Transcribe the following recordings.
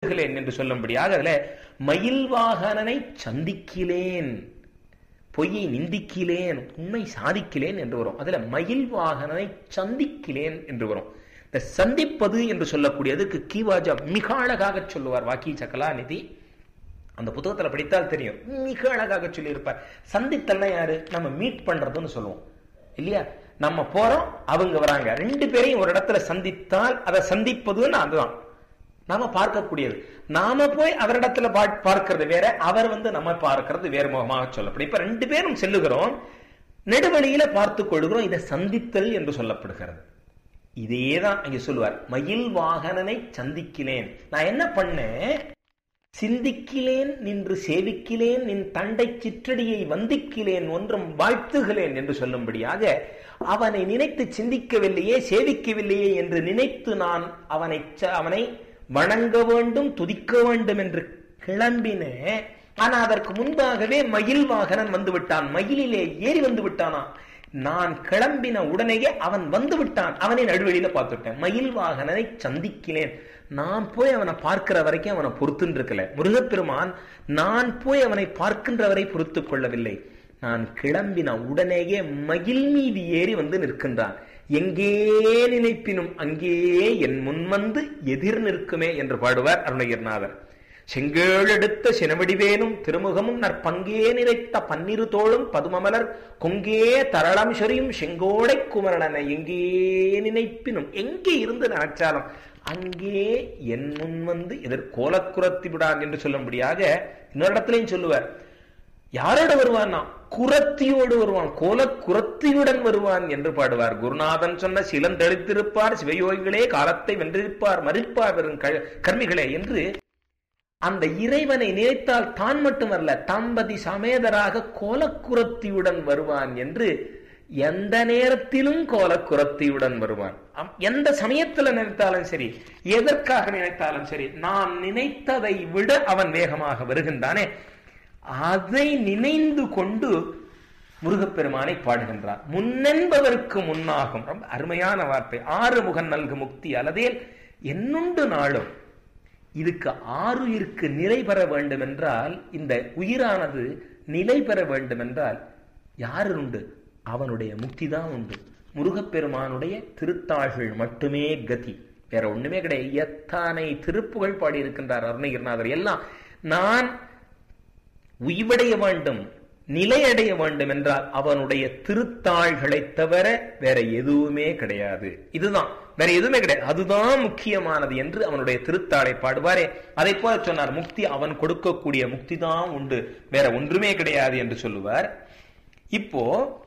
வாழ்த்துகிறேன் என்று சொல்லும்படியாக அதுல மயில் வாகனனை சந்திக்கிலேன் பொய்யை நிந்திக்கிலேன் உண்மை சாதிக்கிலேன் என்று வரும் அதுல மயில் வாகனனை சந்திக்கிலேன் என்று வரும் இந்த சந்திப்பது என்று சொல்லக்கூடியதுக்கு கீவாஜா மிக அழகாக சொல்லுவார் வாக்கி சக்கலாநிதி அந்த புத்தகத்துல படித்தால் தெரியும் மிக அழகாக சொல்லியிருப்பார் சந்தித்தல்னா யாரு நம்ம மீட் பண்றதுன்னு சொல்லுவோம் இல்லையா நம்ம போறோம் அவங்க வராங்க ரெண்டு பேரையும் ஒரு இடத்துல சந்தித்தால் அதை சந்திப்பதுன்னு அதுதான் நாம பார்க்கக்கூடியது நாம போய் அவரிடத்துல பார்க்கிறது வேற அவர் வந்து நம்ம பார்க்கிறது வேறு முகமாக சொல்லப்படும் இப்ப ரெண்டு பேரும் செல்லுகிறோம் நெடுவழியில பார்த்து கொள்கிறோம் இதை சந்தித்தல் என்று சொல்லப்படுகிறது இதேதான் அங்க சொல்லுவார் மயில் வாகனனை சந்திக்கிலேன் நான் என்ன பண்ணேன் சிந்திக்கிலேன் நின்று சேவிக்கிலேன் நின் தண்டை சிற்றடியை வந்திக்கிலேன் ஒன்றும் வாழ்த்துகிறேன் என்று சொல்லும்படியாக அவனை நினைத்து சிந்திக்கவில்லையே சேவிக்கவில்லையே என்று நினைத்து நான் அவனை அவனை வணங்க வேண்டும் துதிக்க வேண்டும் என்று கிளம்பினேன் ஆனா அதற்கு முன்பாகவே மயில் வாகனன் வந்து விட்டான் மயிலிலே ஏறி வந்து விட்டானா நான் கிளம்பின உடனேயே அவன் வந்து விட்டான் அவனை நடுவழியில பார்த்துட்டேன் மயில் வாகனனை சந்திக்கினேன் நான் போய் அவனை பார்க்கிற வரைக்கும் அவனை பொறுத்துன்னு இருக்கல முருகப்பெருமான் நான் போய் அவனை பார்க்கின்ற வரை பொறுத்து கொள்ளவில்லை நான் கிளம்பின உடனேயே மகிழ் மீது ஏறி வந்து நிற்கின்றான் எங்கே நினைப்பினும் அங்கே என் முன் வந்து எதிர் நிற்குமே என்று பாடுவார் அருணகிரிநாதர் செங்கேழெடுத்த சினவடிவேனும் திருமுகமும் நற்பங்கே நிறைத்த பன்னிரு தோளும் பதுமமலர் கொங்கே தரளம் சொரியும் செங்கோடை குமரனனை எங்கே நினைப்பினும் எங்கே இருந்து நினைச்சாலும் அங்கே என் முன் வந்து எதிர் கோலக்குரத்தி விடான் என்று சொல்லும்படியாக இன்னொரு இடத்துலையும் சொல்லுவார் யாரோட வருவான்னா குரத்தியோடு வருவான் கோல குரத்தியுடன் வருவான் என்று பாடுவார் குருநாதன் சொன்ன சிலம் தெளித்திருப்பார் சிவயோகிகளே காலத்தை வென்றிருப்பார் மறிப்பார் வெறும் கர்மிகளே என்று அந்த இறைவனை நினைத்தால் தான் மட்டுமல்ல தம்பதி சமேதராக கோலக்குரத்தியுடன் வருவான் என்று எந்த நேரத்திலும் கோலக்குரத்தியுடன் வருவான் எந்த சமயத்துல நினைத்தாலும் சரி எதற்காக நினைத்தாலும் சரி நான் நினைத்ததை விட அவன் வேகமாக வருகின்றானே அதை நினைந்து கொண்டு முருகப்பெருமானை பாடுகின்றார் முன்னென்பதற்கு முன்னாகும் ரொம்ப அருமையான வார்த்தை ஆறு முகன் நல்கு முக்தி அல்லதேல் என்னுண்டு நாளும் இதுக்கு ஆறுயிருக்கு நிலை பெற வேண்டும் என்றால் இந்த உயிரானது நிலை பெற வேண்டும் என்றால் யாரு உண்டு அவனுடைய முக்தி தான் உண்டு முருகப்பெருமானுடைய திருத்தாள்கள் மட்டுமே கதி வேற ஒண்ணுமே கிடையாது எத்தனை திருப்புகழ் பாடி இருக்கின்றார் அருணகிரிநாதர் எல்லாம் நான் உய்வடைய வேண்டும் நிலையடைய வேண்டும் என்றால் அவனுடைய திருத்தாள்களை தவிர வேற எதுவுமே கிடையாது இதுதான் வேற எதுவுமே கிடையாது அதுதான் முக்கியமானது என்று அவனுடைய திருத்தாளை பாடுவாரே அதை போல சொன்னார் முக்தி அவன் கொடுக்கக்கூடிய முக்தி தான் உண்டு வேற ஒன்றுமே கிடையாது என்று சொல்லுவார் இப்போ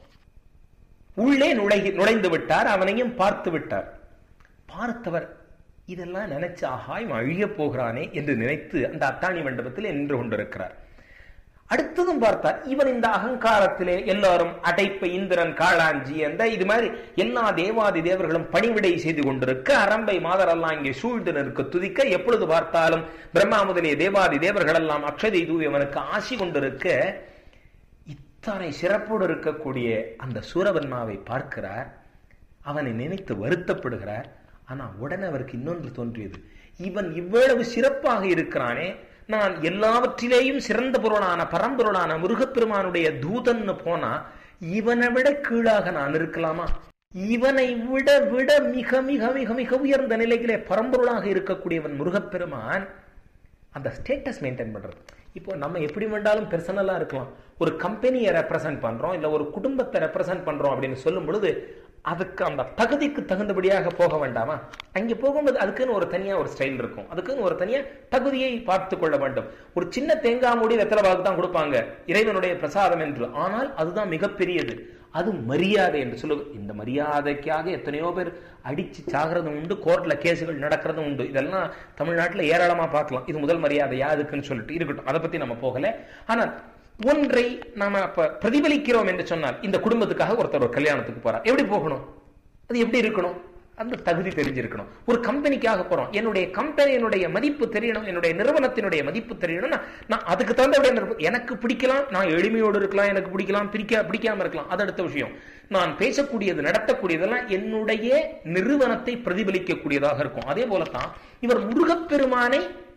உள்ளே நுழை நுழைந்து விட்டார் அவனையும் பார்த்து விட்டார் பார்த்தவர் இதெல்லாம் நினைச்சு ஆஹா இவன் அழிய போகிறானே என்று நினைத்து அந்த அத்தாணி மண்டபத்தில் நின்று கொண்டிருக்கிறார் அடுத்ததும் பார்த்தார் இவன் இந்த அகங்காரத்திலே எல்லாரும் அடைப்ப இந்திரன் காளாஞ்சி அந்த இது மாதிரி எல்லா தேவாதி தேவர்களும் பணிவிடை செய்து கொண்டிருக்க அரம்பை மாதரெல்லாம் இங்கே சூழ்ந்து நிற்க துதிக்க எப்பொழுது பார்த்தாலும் பிரம்மா முதலிய தேவாதி தேவர்கள் எல்லாம் அக்ஷதை தூவி அவனுக்கு ஆசி கொண்டிருக்க இத்தனை சிறப்போடு இருக்கக்கூடிய அந்த சூரவன்மாவை பார்க்கிறார் அவனை நினைத்து வருத்தப்படுகிறார் ஆனா உடனே அவருக்கு இன்னொன்று தோன்றியது இவன் இவ்வளவு சிறப்பாக இருக்கிறானே நான் எல்லாவற்றிலேயும் சிறந்த பொருளான பரம்பொருளான முருகப்பெருமானுடைய தூதன்னு போனா இவனை விட கீழாக நான் இருக்கலாமா இவனை விட விட மிக மிக மிக மிக உயர்ந்த நிலையிலே பரம்பொருளாக இருக்கக்கூடியவன் முருகப்பெருமான் அந்த ஸ்டேட்டஸ் மெயின்டைன் பண்றது இப்போ நம்ம எப்படி வேண்டாலும் பெர்சனலா இருக்கலாம் ஒரு கம்பெனியை ரெப்ரசன்ட் பண்றோம் இல்ல ஒரு குடும்பத்தை ரெப்ரசன்ட் பண்றோம் அப்படின்னு சொல்லும் பொழுது அதுக்கு அந்த தகுதிக்கு தகுந்தபடியாக போக வேண்டாமா அங்கே போகும்போது அதுக்குன்னு ஒரு தனியா ஒரு ஸ்டைல் இருக்கும் அதுக்குன்னு ஒரு தனியா தகுதியை பார்த்து கொள்ள வேண்டும் ஒரு சின்ன தேங்காய் மூடி வெத்தலை பாக்கு தான் கொடுப்பாங்க இறைவனுடைய பிரசாதம் என்று ஆனால் அதுதான் மிகப்பெரியது அது மரியாதை என்று சொல்லுவது இந்த மரியாதைக்காக எத்தனையோ பேர் அடிச்சு சாகிறதும் உண்டு கோர்ட்ல கேஸுகள் நடக்கிறதும் உண்டு இதெல்லாம் தமிழ்நாட்டில் ஏராளமா பார்க்கலாம் இது முதல் மரியாதை யாருக்குன்னு சொல்லிட்டு இருக்கட்டும் அதை பத்தி நம்ம போகல ஆனால் ஒன்றை நாம அப்ப பிரதிபலிக்கிறோம் என்று சொன்னால் இந்த குடும்பத்துக்காக ஒருத்தர் ஒரு கல்யாணத்துக்கு போறார் எப்படி போகணும் அது எப்படி இருக்கணும் அந்த தகுதி தெரிஞ்சிருக்கணும் ஒரு கம்பெனிக்காக போறோம் என்னுடைய கம்பெனியினுடைய மதிப்பு தெரியணும் என்னுடைய நிறுவனத்தினுடைய மதிப்பு தெரியணும்னா நான் அதுக்கு தகுந்த எனக்கு பிடிக்கலாம் நான் எளிமையோடு இருக்கலாம் எனக்கு பிடிக்கலாம் பிடிக்க பிடிக்காம இருக்கலாம் அது அடுத்த விஷயம் நான் பேசக்கூடியது நடத்தக்கூடியதெல்லாம் என்னுடைய நிறுவனத்தை பிரதிபலிக்கக்கூடியதாக இருக்கும் அதே போலத்தான் இவர் முருகப்பெருமானை